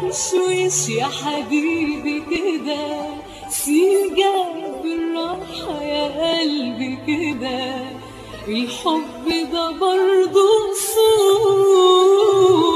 بشويش يا حبيبي كده سيجا بالراحة يا قلبي كده الحب ده برضه سوء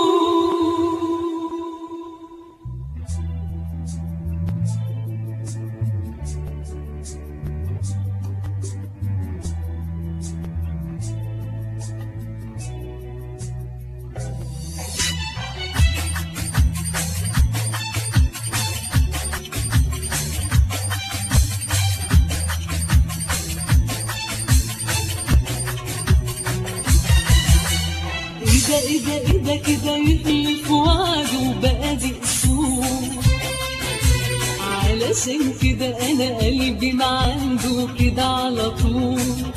إذا إذا إذا كده يخلف وعده بقى دي أصول علشان كده أنا قلبي ما عنده كده على طول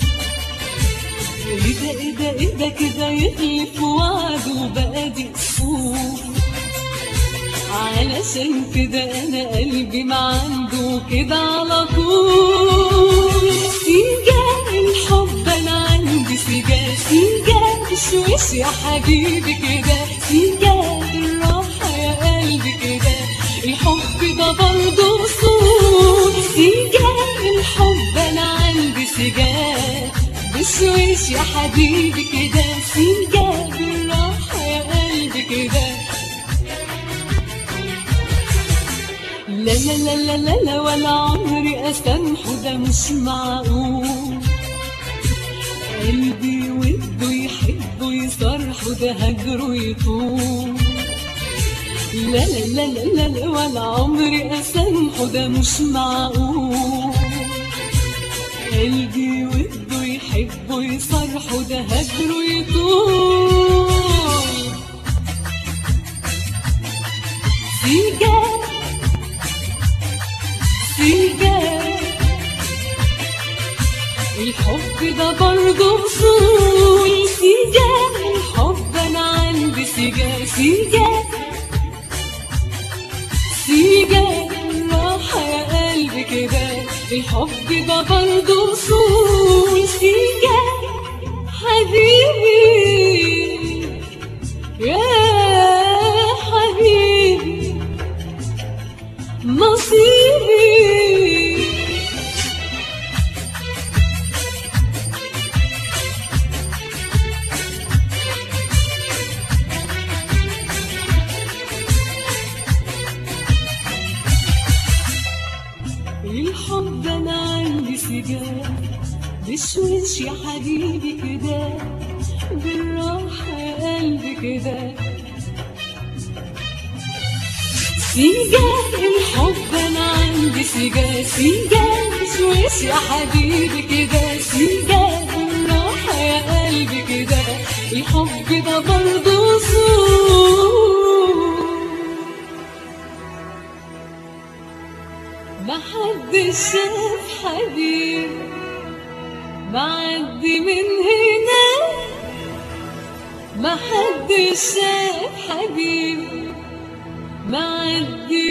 إذا إذا إذا كده يخلف وعده بقى دي أصول علشان كده أنا قلبي ما عنده كده على طول سجال الحب أنا عندي سجال سجال بشويش يا حبيبي كده سجال بالراحة يا قلبي كده الحب ده برضه أصول سجال الحب أنا عندي سجال بشويش يا حبيبي كده سجال بالراحة يا قلبي كده لا لا لا لا لا لا ولا عمري أسامحه ده مش معقول قلبي وده يحبه يصرحه ده هجره يطول لا لا لا لا لا لا ولا عمري أسامحه ده مش معقول قلبي وده يحبه يصرحه ده هجره يطول سيجار سيجار الحب ده برضه وصول سيجار الحب انا عندي سيجار سيجار سيجار راحة يا قلبي كده الحب ده برضه وصول سيجار حبيبي يا حبيبي نصيبي الحب انا عندي سجار بشويش يا حبيبي كده بالراحة يا قلبي كده سيجار الحب انا عندي سيجار سيجار بشويش يا حبيبي كده سيجار بالراحة يا قلبي كده الحب ده برضه سوء محدش شاف حبيب معدي من هنا محدش شاف حبيب معدي